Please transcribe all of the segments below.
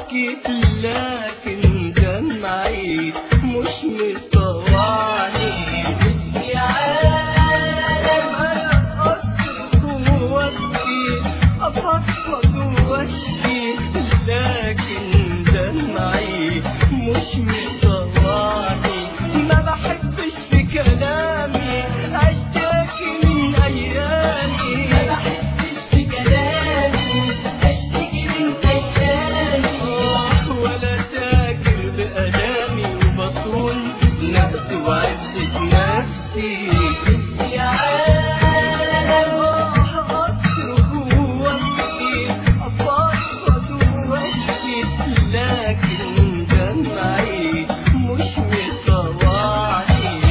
واشكي لكن دمعي مش مطوعني يا عالم انا اصرخ وابكي افضفض واشكي لكن دمعي مش مطوعني ما بحبش في كلامي اشتكي من ايامي ما بحسش بكلامي اشتكي من ايامي ولا تاجر بألامي وبطول نفسي وعزة نفسي يا عالم أصرخ وأبكي أفضفض وأشكي لكن دمعي مش مطوعني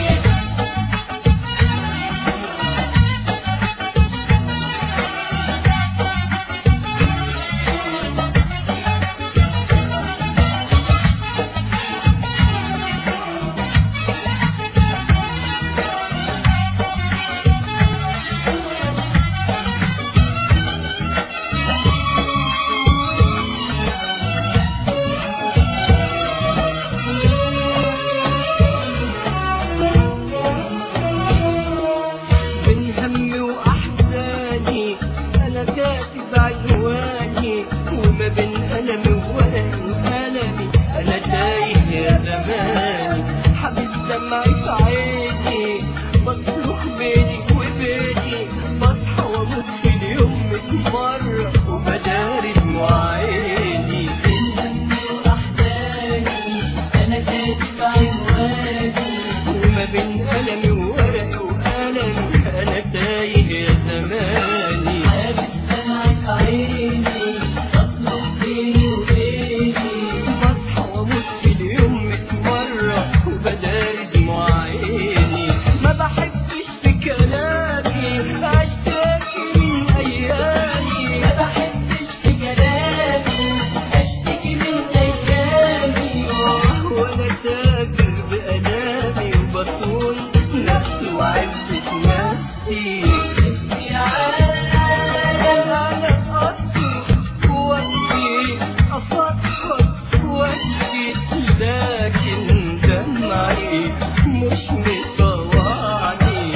من هم وأحزاني أنا كاتب عنواني وما بين ألمي وألمي ألمي أنا تايه يا زماني حبيب دمعي في عيني بصرخ بيني وبيني بصحى وأموت في اليوم مية مرة وبداري دموع عيني همي واحزاني انا كاتب عنواني وما بين ألمي وورقي وألمي أنا تايه يا زماني حابب دمعة عيني اطلب بيني وبيني بصحى واموت في اليوم مية مرة وبداري دموع عيني ما بحسش في كلامي اشتكي من ايامي ما بحسش بكلامي اشتكي من ايامي ولا تاجر بألامي وبطول نفسي وعزة نفسي يا عالم انا اصرخ وابكي افضفض واشكي لكن دمعي مش مطوعني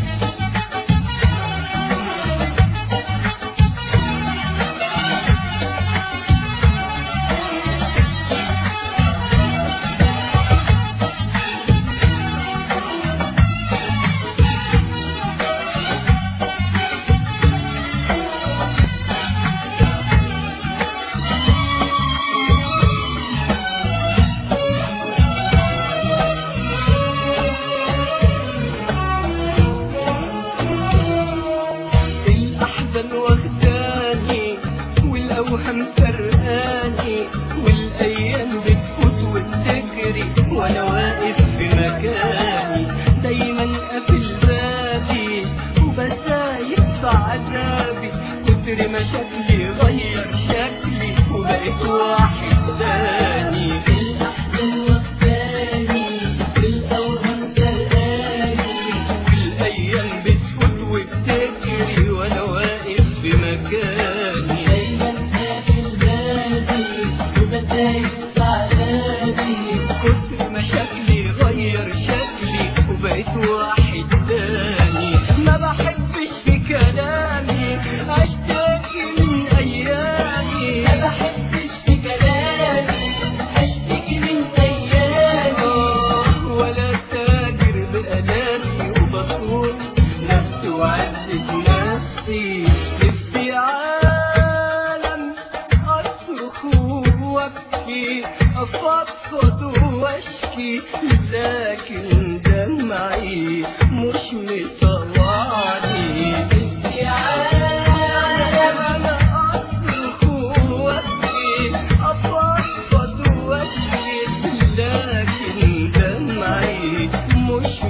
الأحزان واخداني والأوهام سرقاني والأيام بتفوت وبتجري وأنا واقف في مكاني دايما قافل بابي وبسايق في عذابي كتر مشاكلي غير شكلي وبقيت واحد تاني الاحزان واخداني بالاوهام سرقاني والأيام بتفوت وبتجري وأنا واقف في مكاني دايما قافل بابي وبتايق في عذابي كتر مشاكلي غير شكلي وبقيت واحد تاني ما بحبش في كلامي اشتكي من ايامي ما بحسش بكلامي اشتكي من ايامي آه، ولا تاجر بألامي وبطول نفسي وعزة نفسي نفسي عالم أصرخ وأبكي أفضفض وأشكي لكن دمعي مش مطوعني يا عالم أنا أصرخ وأبكي أفضفض وأشكي لكن دمعي مش